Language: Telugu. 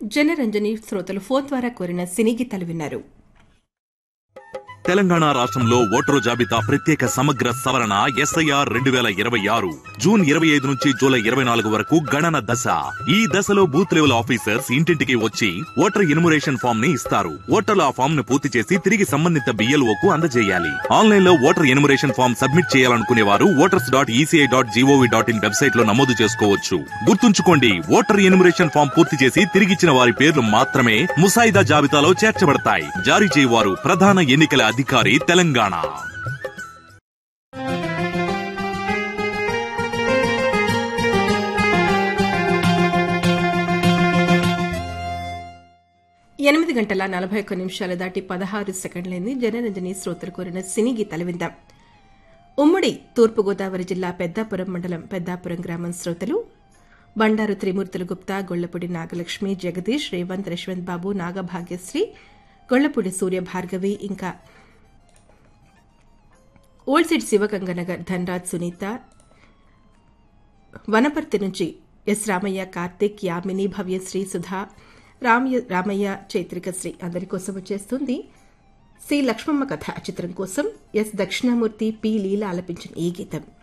జనరంజని శ్రోతలు ఫోన్ ద్వారా కోరిన సినీ గీతాలు విన్నారు తెలంగాణ రాష్ట్రంలో ఓటరు జాబితా ప్రత్యేక సమగ్ర సవరణ ఎస్ఐఆర్ రెండు వేల ఇరవై ఆరు జూన్ ఇరవై ఐదు నుంచి జూలై ఇరవై నాలుగు వరకు గణన దశ ఈ దశలో బూత్ లెవెల్ ఆఫీసర్స్ ఇంటింటికి వచ్చి ఓటర్ ఇన్మురేషన్ ఫామ్ ని ఇస్తారు ఓటర్లు ఆ ఫామ్ ను పూర్తి చేసి తిరిగి సంబంధిత బిఎల్ఓ కు అందజేయాలి ఆన్లైన్ లో ఓటర్ ఇన్మురేషన్ ఫామ్ సబ్మిట్ చేయాలనుకునే వారు voters dot ECI dot GOV dot in website లో నమోదు చేసుకోవచ్చు గుర్తుంచుకోండి ఓటర్ ఇన్మురేషన్ ఫామ్ పూర్తి చేసి తిరిగిచ్చిన వారి పేర్లు మాత్రమే ముసాయిదా జాబితాలో చేర్చబడతాయి జారీ చేయవారు ప్రధాన ఎన్నికల అధికారి తెలంగాణ ఎనిమిది గంటల నలభై ఒక్క నిమిషాలు దాటి పదహారు సెకండ్లైంది జనరంజని శ్రోతలు కోరిన సినీ గీతాలు విందాం ఉమ్మడి తూర్పుగోదావరి జిల్లా పెద్దాపురం మండలం పెద్దాపురం గ్రామం శ్రోతలు బండారు త్రిమూర్తులు గుప్తా గొళ్లపూడి నాగలక్ష్మి జగదీష్ రేవంత్ యశ్వంత్ బాబు నాగభాగ్యశ్రీ గొళ్లపూడి సూర్య భార్గవి ఇంకా ఓల్సిడ్ శివగంగనగర్ ధనరాజ్ సునీత వనపర్తి నుంచి ఎస్ రామయ్య కార్తిక్ యామిని భవ్యశ్రీ సుధా రామయ్య రామయ్య చైత్రికశ్రీ అందరి కోసం వచ్చేస్తుంది సి లక్ష్మమ్మ కథ చిత్రం కోసం ఎస్ దక్షిణామూర్తి పి లీల ఆలపించిన ఈ గీతం